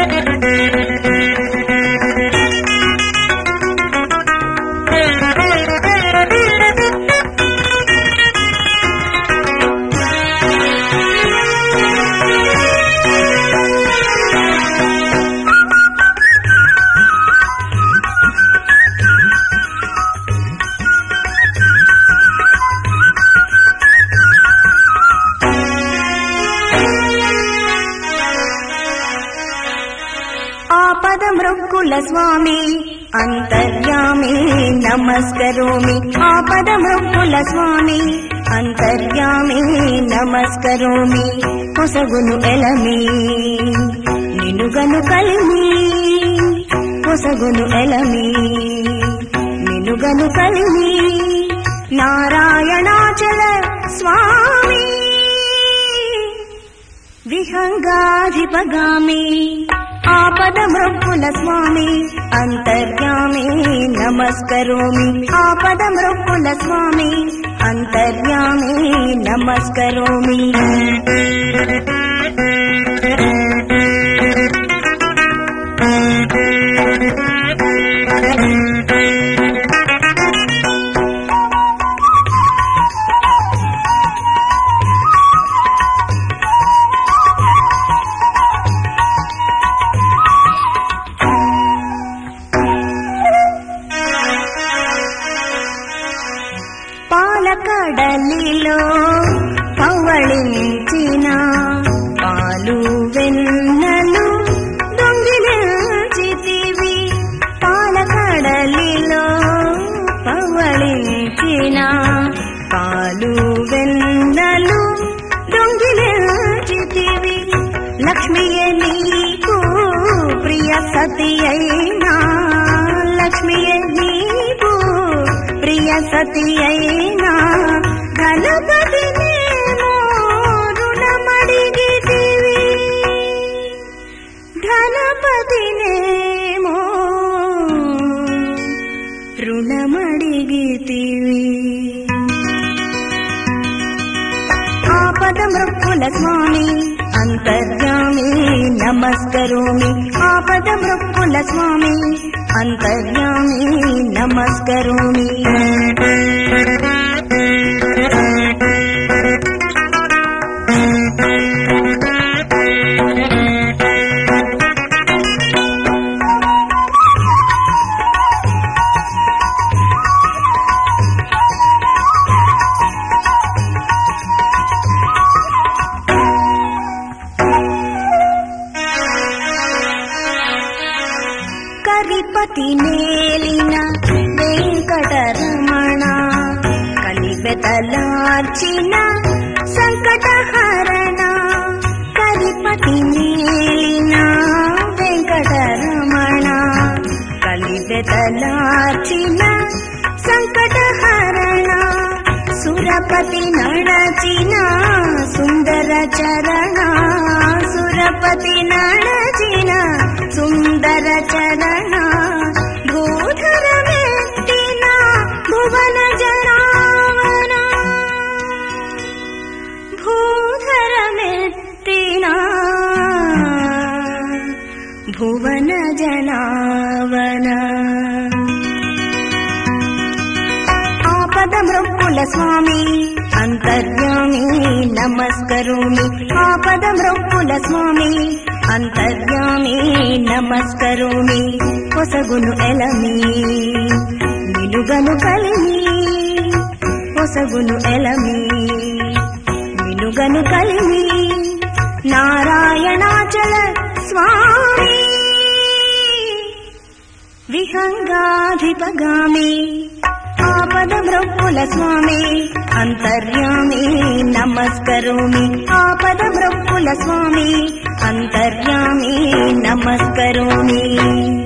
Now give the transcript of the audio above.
ఆపదమృక్కుల స్వామి అంతర్యామి నమస్కరోమి ఆపదమృక్కుల స్వామి అంతర్యామి నమస్కరోమి పొసగును ఎలమి నినుగను కలిమి పొసగును ఎలమి నినుగను కలిమి నారాయణాచల స్వామి విహంగాధిపగామి ఆపదమృక్కుల స్వామి అంతర్యామి నమస్కరోమి ఆపదమృక్కుల స్వామి అంతర్యామి నమస్కరోమి పాలకడలిలో పవళించిన పాలు వెన్నలు దొంగిలించితివి పాలకడలిలో పవళించిన పాలు వెన్నలు దొంగిలించితివి లక్ష్మియే నీకు ప్రియ సతి అయినా లక్ష్మియే నీకు ప్రియ సతి అయినా గణపతినేమో రుణమడిగితివి గణపతినేమో రుణమడిగితివి ఆపదమృక్కుల స్వామి అంతర్యామి నమస్కరోమి ఆపదమృక్కుల స్వామి అంతర్యామి నమస్కరోమి కరిపతి నేలిన వెంకటరమణ కలిబెతలార్చిన సంకటహరణ కరిపతి నేలిన వెంకటరమణ కలిబెతలార్చిన సంకటహరణ సురపతి నడచిన సుందర చరణ సురపతి నడచిన సుందర చరణ భూధరమెత్తిన భువన జరావణ భూధరమెత్తిన భువన జనావన ఆపదమృక్కుల స్వామి అంతర్యామి నమస్కరోమి ఆపదమృక్కుల స్వామి అంతర్యామి నమస్కరోమి పొసగును ఎలమి నిలుగను కలిమి పొసగును ఎలమి నిలుగను కలిమి నారాయణాచల స్వామి విహంగాధిపగామి ఆపదమృక్కుల స్వామి అంతర్యామి నమస్కరోమి ఆపదమృక్కుల స్వామి అంతర్యామి నమస్కరోమి